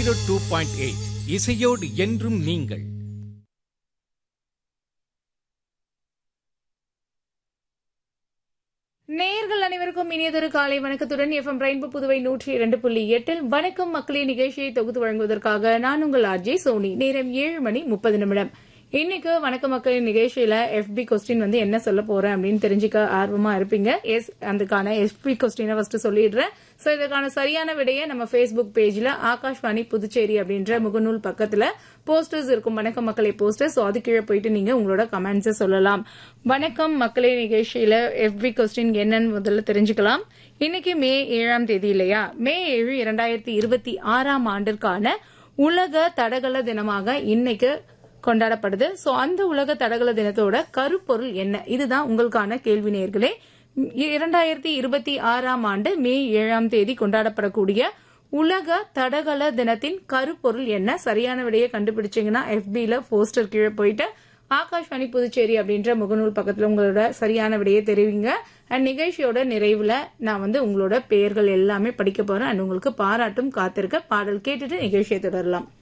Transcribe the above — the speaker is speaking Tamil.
ஜீரோ டூ பாயிண்ட் எயிட் இசையோடு என்றும் நீங்கள் நேயர்கள் அனைவருக்கும் இனியதொரு காலை வணக்கத்துடன் எஃப்எம் ரெயின்போ புதுவை நூற்றி இரண்டு புள்ளி எட்டில் வணக்கம் மக்களே நிகழ்ச்சியை தொகுத்து வழங்குவதற்காக நான் உங்கள் ஆர்ஜே சோனி நேரம் ஏழு மணி முப்பது நிமிடம் இன்னைக்கு வணக்க மக்களின் நிகழ்ச்சியில எஃபி கொஸ்டின் வந்து என்ன சொல்ல போறேன் அப்படின்னு தெரிஞ்சுக்க ஆர்வமா இருப்பீங்க எஸ் அதுக்கான எஃபி கொஸ்டினை ஃபர்ஸ்ட் சொல்லிடுறேன் சோ இதற்கான சரியான விடையை நம்ம ஃபேஸ்புக் பேஜ்ல ஆகாஷ்வாணி புதுச்சேரி அப்படின்ற முகநூல் பக்கத்துல போஸ்டர்ஸ் இருக்கும் வணக்கம் மக்களே போஸ்டர் சோ அது கீழே போயிட்டு நீங்க உங்களோட கமெண்ட்ஸை சொல்லலாம் வணக்கம் மக்களே நிகழ்ச்சியில எஃபி கொஸ்டின் என்னன்னு முதல்ல தெரிஞ்சுக்கலாம் இன்னைக்கு மே ஏழாம் தேதி இல்லையா மே ஏழு இரண்டாயிரத்தி இருபத்தி ஆறாம் ஆண்டிற்கான உலக தடகள தினமாக இன்னைக்கு கொண்டாடப்படுது சோ அந்த உலக தடகள தினத்தோட கருப்பொருள் என்ன இதுதான் உங்களுக்கான கேள்வி நேர்களே இரண்டாயிரத்தி இருபத்தி ஆறாம் ஆண்டு மே ஏழாம் தேதி கொண்டாடப்படக்கூடிய உலக தடகள தினத்தின் கருப்பொருள் என்ன சரியான விடையை கண்டுபிடிச்சீங்கன்னா எஃபில போஸ்டர் கீழே போயிட்டு ஆகாஷ்வாணி புதுச்சேரி அப்படின்ற முகநூல் பக்கத்துல உங்களோட சரியான விடையை தெரிவிங்க அண்ட் நிகழ்ச்சியோட நிறைவுல நான் வந்து உங்களோட பெயர்கள் எல்லாமே படிக்க போறேன் அண்ட் உங்களுக்கு பாராட்டும் காத்திருக்க பாடல் கேட்டுட்டு நிகழ்ச்சியை தொடரலாம்